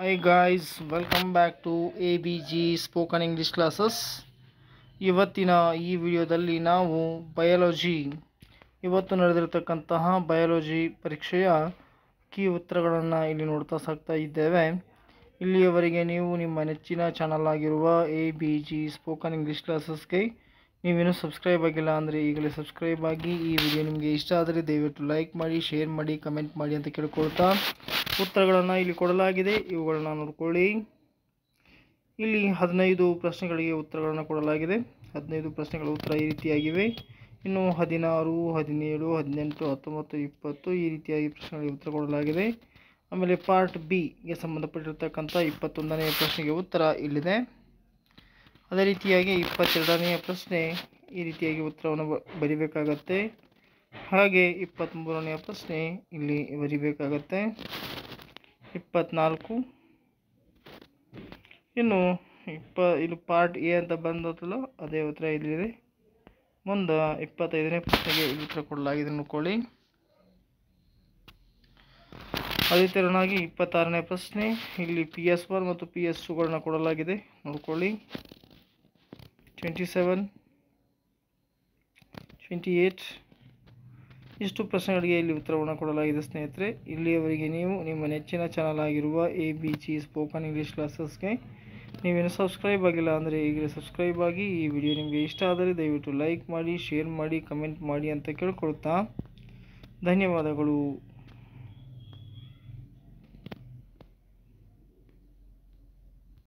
Hi guys, welcome back to ABG Spoken English Classes. ಇವತ್ತಿನ ಈ ವಿಡಿಯೋದಲ್ಲಿ ನಾವು ಬಯಾಲಜಿ ಇವತ್ತು ನಡೆದಿರತಕ್ಕಂತಹ ಬಯಾಲಜಿ ಪರೀಕ್ಷೆಯ ಕೀ ಉತ್ತರಗಳನ್ನು ಇಲ್ಲಿ ನೋಡ್ತಾ ಸಾಗ್ತಾ ಇದ್ದೇವೆ ಇಲ್ಲಿಯವರೆಗೆ ನೀವು ನಿಮ್ಮ ನೆಚ್ಚಿನ ಚಾನಲ್ ಆಗಿರುವ A B G spoken English ಕ್ಲಾಸಸ್ಗೆ ನೀವೇನು ಸಬ್ಸ್ಕ್ರೈಬ್ ಆಗಿಲ್ಲ ಅಂದರೆ ಈಗಲೇ ಸಬ್ಸ್ಕ್ರೈಬ್ ಆಗಿ ಈ ವಿಡಿಯೋ ನಿಮಗೆ ಇಷ್ಟ ಆದರೆ ದಯವಿಟ್ಟು ಲೈಕ್ ಮಾಡಿ ಶೇರ್ ಮಾಡಿ ಕಮೆಂಟ್ ಮಾಡಿ ಅಂತ ಕೇಳ್ಕೊಳ್ತಾ ಉತ್ತರಗಳನ್ನು ಇಲ್ಲಿ ಕೊಡಲಾಗಿದೆ ಇವುಗಳನ್ನ ನೋಡ್ಕೊಳ್ಳಿ ಇಲ್ಲಿ ಹದಿನೈದು ಪ್ರಶ್ನೆಗಳಿಗೆ ಉತ್ತರಗಳನ್ನು ಕೊಡಲಾಗಿದೆ ಹದಿನೈದು ಪ್ರಶ್ನೆಗಳ ಉತ್ತರ ಈ ರೀತಿಯಾಗಿವೆ ಇನ್ನು ಹದಿನಾರು ಹದಿನೇಳು ಹದಿನೆಂಟು ಹತ್ತೊಂಬತ್ತು ಇಪ್ಪತ್ತು ಈ ರೀತಿಯಾಗಿ ಪ್ರಶ್ನೆಗಳಿಗೆ ಉತ್ತರ ಕೊಡಲಾಗಿದೆ ಆಮೇಲೆ ಪಾರ್ಟ್ ಬಿಗೆ ಸಂಬಂಧಪಟ್ಟಿರ್ತಕ್ಕಂಥ ಇಪ್ಪತ್ತೊಂದನೆಯ ಪ್ರಶ್ನೆಗೆ ಉತ್ತರ ಇಲ್ಲಿದೆ ಅದೇ ರೀತಿಯಾಗಿ ಇಪ್ಪತ್ತೆರಡನೆಯ ಪ್ರಶ್ನೆ ಈ ರೀತಿಯಾಗಿ ಉತ್ತರವನ್ನು ಬ- ಬರಿಬೇಕಾಗತ್ತೆ ಹಾಗೆ ಇಪ್ಪತ್ತ್ಮೂರನೆಯ ಪ್ರಶ್ನೆ ಇಲ್ಲಿ ಬರಿಬೇಕಾಗತ್ತೆ ಇಪ್ಪತ್ನಾಲ್ಕು ಇನ್ನು ಇಪ್ಪ ಇಲ್ಲಿ ಪಾರ್ಟ್ ಎ ಅಂತ ಬಂದತ್ತಲ್ಲ ಅದೇ ಉತ್ತರ ಇಲ್ಲಿದೆ ಮುಂದೆ ಇಪ್ಪತ್ತೈದನೇ ಪ್ರಶ್ನೆಗೆ ಇಲ್ಲಿ ಉತ್ತರ ಕೊಡಲಾಗಿದೆ ನೋಡ್ಕೊಳ್ಳಿ ಅದೇ ತೆರನಾಗಿ ಇಪ್ಪತ್ತಾರನೇ ಪ್ರಶ್ನೆ ಇಲ್ಲಿ ಪಿ ಎಸ್ ಒನ್ ಮತ್ತು ಪಿ ಎಸ್ ಟುಗಳನ್ನ ಕೊಡಲಾಗಿದೆ ನೋಡ್ಕೊಳ್ಳಿ ಟ್ವೆಂಟಿ ಸೆವೆನ್ ಟ್ವೆಂಟಿ ಏಯ್ಟ್ ಇಷ್ಟು ಪ್ರಶ್ನೆಗಳಿಗೆ ಇಲ್ಲಿ ಉತ್ತರವನ್ನು ಕೊಡಲಾಗಿದೆ ಸ್ನೇಹಿತರೆ ಇಲ್ಲಿಯವರೆಗೆ ನೀವು ನಿಮ್ಮ ನೆಚ್ಚಿನ ಚಾನಲ್ ಆಗಿರುವ A B G spoken English ಕ್ಲಾಸಸ್ಗೆ ನೀವೇನು ಸಬ್ಸ್ಕ್ರೈಬ್ ಆಗಿಲ್ಲ ಅಂದರೆ ಈಗಲೇ ಸಬ್ಸ್ಕ್ರೈಬ್ ಆಗಿ ಈ ವಿಡಿಯೋ ನಿಮಗೆ ಇಷ್ಟ ಆದರೆ ದಯವಿಟ್ಟು ಲೈಕ್ ಮಾಡಿ ಶೇರ್ ಮಾಡಿ ಕಮೆಂಟ್ ಮಾಡಿ ಅಂತ ಕೇಳ್ಕೊಳ್ತಾ ಧನ್ಯವಾದಗಳು